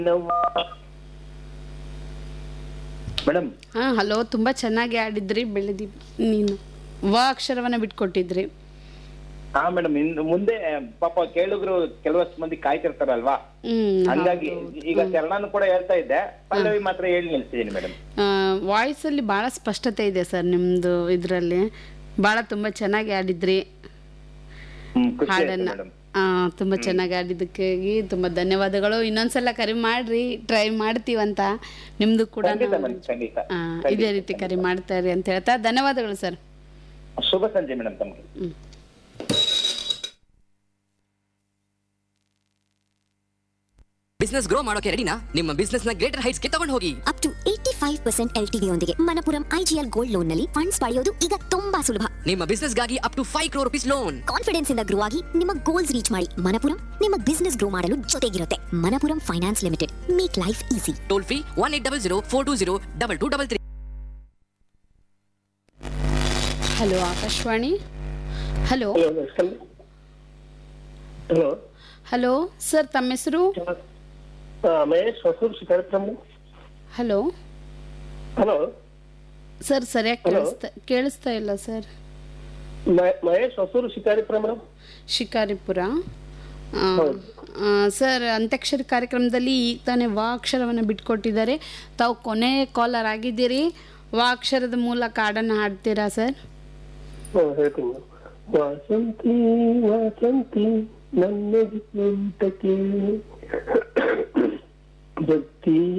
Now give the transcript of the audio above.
Madam ಹಾಂ hello ತುಂಬ ಚೆನ್ನಾಗಿ ಆಡಿದ್ರಿ ಬೆಳೆದಿ ನೀನು ವ ಅಕ್ಷರವನ್ನ ಬಿಟ್ಕೊಟ್ಟಿದ್ರಿ ಹಾ ಮೇಡಮ್ ಇನ್ನು ಮುಂದೆ ಪಾಪ ಕೇಳುಗರು ಕೆಲವಷ್ಟು ಮಂದಿ ಕಾಯ್ತಿರ್ತಾರಲ್ವಾ ಹ್ಮ್ ಹಂಗಾಗಿ ಈಗ ಚರಣನು ಕೂಡ ಹೇಳ್ತಾ ಇದ್ದೆ ಪಲ್ಲವಿ ಮಾತ್ರ ಹೇಳಿ ನಿಲ್ಸಿದೀನಿ ಮೇಡಮ್ ವಾಯ್ಸಲ್ಲಿ ಭಾಳ ಸ್ಪಷ್ಟತೆ ಇದೆ ಸರ್ ನಿಮ್ಮದು ಇದರಲ್ಲಿ ಭಾಳ ತುಂಬ ಚೆನ್ನಾಗಿ ಆಡಿದ್ರಿ ಹ್ಮ್ ಖುಷಿ ಆಯ್ತು ಹಾಡನ್ನ ಮೇಡಮ್ ಆ, ತುಂಬ ಚೆನ್ನಾಗಿ ಆಡಿದ್ದಕ್ಕಾಗಿ ತುಂಬ ಧನ್ಯವಾದಗಳು ಇನ್ನೊಂದ್ಸಲ ಕರೆ ಮಾಡ್ರಿ ಟ್ರೈ ಮಾಡ್ತೀವಂತ ನಿಮ್ದು ಕೂಡ ಖಂಡಿತ ನಾವು- ಮೇಡಮ್ ಖಂಡಿತ ಆ, ಇದೇ ರೀತಿ ಕರೆ ಮಾಡ್ತಾ ಇರಿ ಅಂತ ಹೇಳ್ತಾ ಧನ್ಯವಾದಗಳು ಸರ್ ಶುಭ ಸಂಜೆ ಮೇಡಮ್ ತಮ್ಗೆ ಬಿಸ್ನೆಸ್ ಗ್ರೋ ಮಾಡೋಕೆ ರೆಡಿನಾ ನಿಮ್ಮ ಬಿಸ್ನೆಸ್ ನ ಗ್ರೇಟರ್ ಹೈಟ್ಸ್ ಗೆ ತಗೊಂಡು ಹೋಗಿ up to eighty five percent ಎಲ್ ಯೊಂದಿಗೆ ಮನಪುರಂ ಐಜಿಎಲ್ ಗೋಲ್ಡ್ ಲೋನ್ ನಲ್ಲಿ ಫಂಡ್ಸ್ ಪಡೆಯೋದು ಈಗ ತುಂಬಾ ಸುಲಭ ನಿಮ್ಮ ಬಿಸ್ನೆಸ್ ಗಾಗಿ up to five crore rupees loan confidence ಇಂದ ಗ್ರೋ ಆಗಿ ನಿಮ್ಮ ಗೋಲ್ಸ್ ರೀಚ್ ಮಾಡಿ ಮನಪುರಂ ನಿಮ್ಮ ಬಿಸ್ನೆಸ್ ಗ್ರೋ ಮಾಡಲು ಜೊತೆಗಿರುತ್ತೆ Manappuram finance limited make life easy toll free one eight double zero four two zero double two double three hello Akashvani hello hello hello sir ತಮ್ಮ ಹೆಸರು Mahesh Hosur Shikaripuram hello hello sir ಸರಿಯಾಗಿ Hello? ಕೇಳಿಸ್ತಾ ಕೇಳಿಸ್ತಾ ಇಲ್ಲ ಸರ್ ಮ- ಮಹೇಶ್ ಹೊಸೂರು ಶಿಕಾರಿಪುರ ಮೇಡಮ್ ಶಿಕಾರಿಪುರ ಆ, ಆ, ಸರ್ ಅಂತ್ಯಾಕ್ಷರಿ ಕಾರ್ಯಕ್ರಮದಲ್ಲಿ ಈಗ ತಾನೇ ವಾ ಅಕ್ಷರವನ್ನು ಬಿಟ್ಕೊಟ್ಟಿದ್ದಾರೆ ತಾವು ಕೊನೆ ಕಾಲರ್ ಆಗಿದ್ದೀರಿ ವಾ ಅಕ್ಷರದ ಮೂಲಕ ಹಾಡನ್ನು ಹಾಡ್ತೀರಾ ಸರ್ ಹ್ಮ್, ಹೇಳ್ತೀನಿ ಮೇಡಮ್ ವಾಸಂತಿ ವಾಸಂತಿ ನನ್ನ ಊಟಕ್ಕೆ ಭಕ್ತಿಯ